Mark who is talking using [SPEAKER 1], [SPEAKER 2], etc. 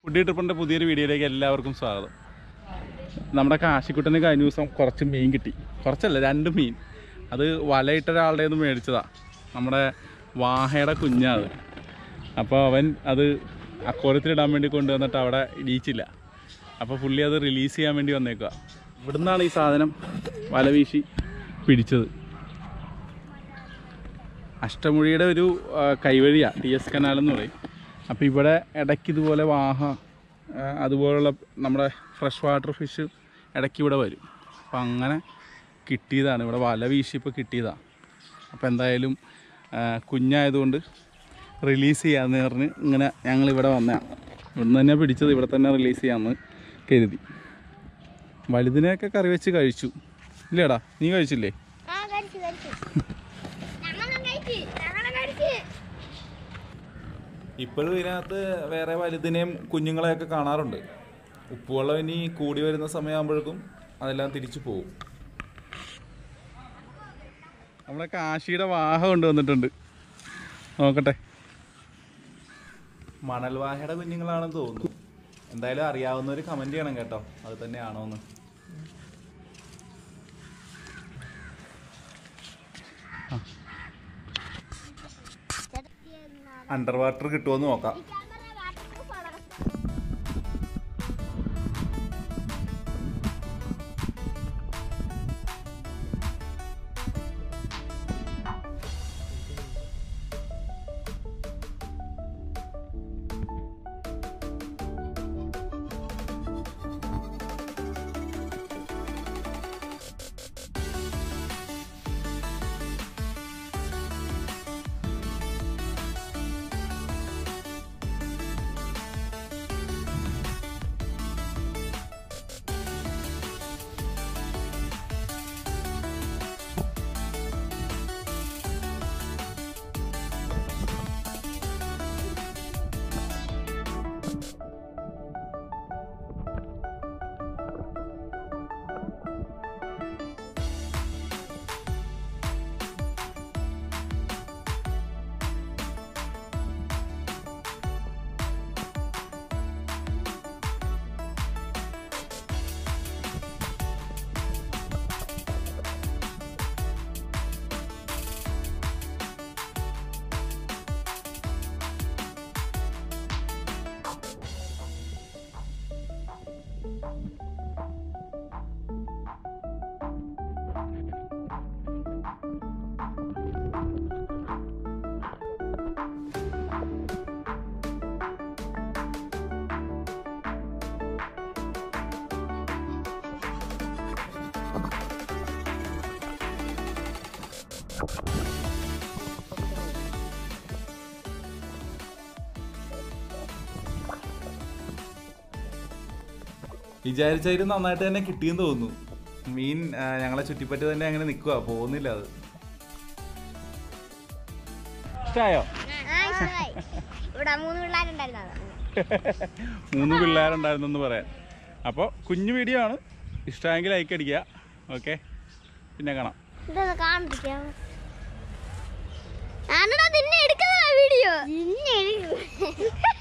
[SPEAKER 1] food ട്രിപ്പിൻ്റെ പുതിയൊരു വീഡിയോയിലേക്ക് എല്ലാവർക്കും സ്വാഗതം നമ്മുടെ കാശിക്കുട്ടന് കഴിഞ്ഞ ദിവസം കുറച്ച് മീൻ കിട്ടി കുറച്ചല്ല രണ്ട് മീൻ അത് വലയിട്ട ഒരാളുടെ നിന്ന് മേടിച്ചതാ നമ്മുടെ വാഹയുടെ കുഞ്ഞാ അത് അപ്പോൾ അവൻ അത് അക്കോരത്തിലിടാൻ വേണ്ടി കൊണ്ടുവന്നിട്ട് അവിടെ ഇടിയിച്ചില്ല അപ്പോൾ പുള്ളി അത് റിലീസ് ചെയ്യാൻ വേണ്ടി വന്നേക്കുക ഇവിടുന്നാണ് ഈ സാധനം വല വീശി പിടിച്ചത് അഷ്ടമുഴിയുടെ ഒരു ആ, കൈവഴിയാണ് ടി എസ് കനാൽ എന്ന് പറയും അപ്പോൾ ഇവിടെ ഇടയ്ക്ക് ഇതുപോലെ വാഹ ആ, അതുപോലുള്ള നമ്മുടെ ഫ്രഷ് വാട്ടർ ഫിഷ് ഇടയ്ക്ക് ഇവിടെ വരും അപ്പം അങ്ങനെ കിട്ടിയതാണ് ഇവിടെ വല വീശി ഇപ്പോൾ കിട്ടിയതാണ് അപ്പോൾ എന്തായാലും ആ, കുഞ്ഞായതുകൊണ്ട് റിലീസ് ചെയ്യാമെന്ന് പറഞ്ഞ് ഇങ്ങനെ ഞങ്ങൾ ഇവിടെ വന്നതാണ് ഇവിടുന്ന് തന്നെ പിടിച്ചത് ഇവിടെ തന്നെ റിലീസ് ചെയ്യാമെന്ന് കരുതി വലുതിനെയൊക്കെ കറി വെച്ച് കഴിച്ചു ഇല്ലേടാ നീ കഴിച്ചില്ലേ
[SPEAKER 2] ആ കഴിച്ചു കഴിച്ചു ഞങ്ങളും കഴിച്ചു ഞങ്ങളും കഴിച്ചു
[SPEAKER 1] ഇപ്പോഴും ഇതിനകത്ത് വേറെ വലുതിനെയും കുഞ്ഞുങ്ങളെയൊക്കെ കാണാറുണ്ട് ഉപ്പുവെള്ളം ഇനി കൂടി വരുന്ന സമയമാകുമ്പോഴേക്കും അതെല്ലാം തിരിച്ചു പോകും നമ്മുടെ കാശിയുടെ വാഹ കൊണ്ടുവന്നിട്ടുണ്ട് നോക്കട്ടെ മണൽ വാഹയുടെ കുഞ്ഞുങ്ങളാണെന്ന് തോന്നുന്നു എന്തായാലും അറിയാവുന്നവർ കമന്റ് ചെയ്യണം കേട്ടോ അത് തന്നെയാണോ എന്ന് അണ്ടർ വാട്ടർ കിട്ടുമോ നോക്കാം വിചാരിച്ചാലും നന്നായിട്ട് തന്നെ കിട്ടിയെന്ന് തോന്നുന്നു മീൻ ആ, ഞങ്ങളെ ചുറ്റിപ്പറ്റി തന്നെ അങ്ങനെ നിൽക്കുക പോകുന്നില്ല അത് ഇഷ്ടമായോ
[SPEAKER 2] ഇവിടെ മൂന്ന് പിള്ളേരുണ്ടായിരുന്നത്
[SPEAKER 1] മൂന്ന് പിള്ളേരുണ്ടായിരുന്നെന്ന് പറയാൻ അപ്പോൾ കുഞ്ഞു വീഡിയോ ആണ് ഇഷ്ടമെങ്കിൽ ലൈക്ക് അടിക്കുക ഓക്കെ പിന്നെ കാണാം
[SPEAKER 2] ഇതൊന്ന് കാണിപ്പിക്കാം ഞാനടാ നിന്നെ എടുക്കുന്ന വീഡിയോ നിന്നെ